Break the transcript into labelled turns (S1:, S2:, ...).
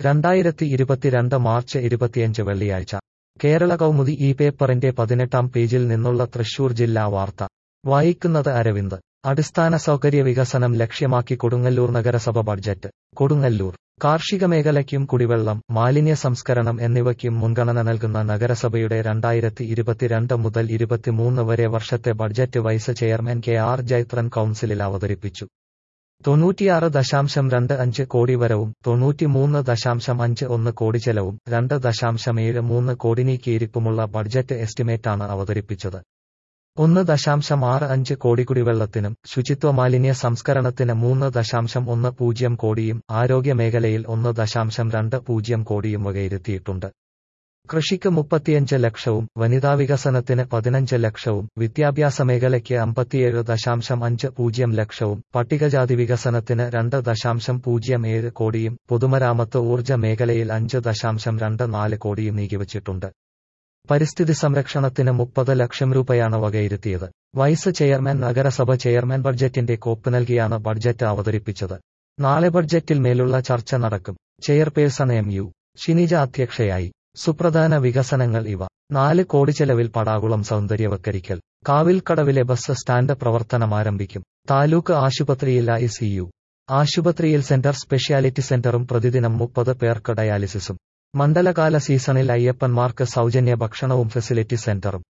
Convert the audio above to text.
S1: രണ്ടായിരത്തി ഇരുപത്തിരണ്ട് മാർച്ച് ഇരുപത്തിയഞ്ച് വെള്ളിയാഴ്ച കേരള കൗമുദി ഈ പേപ്പറിന്റെ പതിനെട്ടാം പേജിൽ നിന്നുള്ള തൃശൂർ ജില്ലാ വാർത്ത വായിക്കുന്നത് അരവിന്ദ് അടിസ്ഥാന സൗകര്യ വികസനം ലക്ഷ്യമാക്കി കൊടുങ്ങല്ലൂർ നഗരസഭ ബഡ്ജറ്റ് കൊടുങ്ങല്ലൂർ കാർഷിക മേഖലയ്ക്കും കുടിവെള്ളം മാലിന്യ സംസ്കരണം എന്നിവയ്ക്കും മുൻഗണന നൽകുന്ന നഗരസഭയുടെ രണ്ടായിരത്തി ഇരുപത്തിരണ്ട് മുതൽ ഇരുപത്തിമൂന്ന് വരെ വർഷത്തെ budget vice chairman K R Jaithran കൌൺസിലിൽ അവതരിപ്പിച്ചു തൊണ്ണൂറ്റിയാറ് ദശാംശം രണ്ട് അഞ്ച് കോടി വരവും തൊണ്ണൂറ്റിമൂന്ന് ദശാംശം അഞ്ച് ഒന്ന് കോടി ചെലവും രണ്ട് ദശാംശം ഏഴ് മൂന്ന് കോടി നീക്കിയിരിപ്പുമുള്ള ബഡ്ജറ്റ് എസ്റ്റിമേറ്റാണ് അവതരിപ്പിച്ചത് ഒന്ന് ദശാംശം ആറ് അഞ്ച് കോടി കുടിവെള്ളത്തിനും ശുചിത്വ മാലിന്യ സംസ്കരണത്തിന് മൂന്ന് ദശാംശം ഒന്ന് പൂജ്യം കോടിയും ആരോഗ്യ മേഖലയിൽ ഒന്ന് ദശാംശം രണ്ട് പൂജ്യം കോടിയും വകയിരുത്തിയിട്ടുണ്ട് കൃഷിക്ക് മുപ്പത്തിയഞ്ച് ലക്ഷവും വനിതാ വികസനത്തിന് പതിനഞ്ച് ലക്ഷവും വിദ്യാഭ്യാസ മേഖലയ്ക്ക് അമ്പത്തിയേഴ് ദശാംശം അഞ്ച് പൂജ്യം ലക്ഷവും പട്ടികജാതി വികസനത്തിന് രണ്ട് ദശാംശം പൂജ്യം ഏഴ് കോടിയും പൊതുമരാമത്ത് ഊർജ്ജ മേഖലയിൽ അഞ്ച് ദശാംശം രണ്ട് നാല് കോടിയും നീക്കിവച്ചിട്ടുണ്ട് പരിസ്ഥിതി സംരക്ഷണത്തിന് മുപ്പത് ലക്ഷം രൂപയാണ് വകയിരുത്തിയത് വൈസ് ചെയർമാൻ നഗരസഭ ചെയർമാൻ ബഡ്ജറ്റിന്റെ കോപ്പ് നൽകിയാണ് ബഡ്ജറ്റ് അവതരിപ്പിച്ചത് നാളെ ബഡ്ജറ്റിൽ മേലുള്ള ചർച്ച നടക്കും ചെയർപേഴ്സൺ എം യു ഷിനിജ അധ്യക്ഷയായി സുപ്രധാന വികസനങ്ങൾ ഇവ നാല് കോടി ചെലവിൽ പടാകുളം സൗന്ദര്യവൽക്കരിക്കൽ കാവിൽക്കടവിലെ ബസ് സ്റ്റാൻഡ് പ്രവർത്തനം ആരംഭിക്കും താലൂക്ക് ആശുപത്രിയിൽ ഐ സിയു ആശുപത്രിയിൽ സെന്റർ സ്പെഷ്യാലിറ്റി സെന്ററും പ്രതിദിനം മുപ്പത് പേർക്ക് ഡയാലിസിസും മണ്ഡലകാല സീസണിൽ അയ്യപ്പന്മാർക്ക് സൗജന്യ ഭക്ഷണവും ഫെസിലിറ്റി സെന്ററും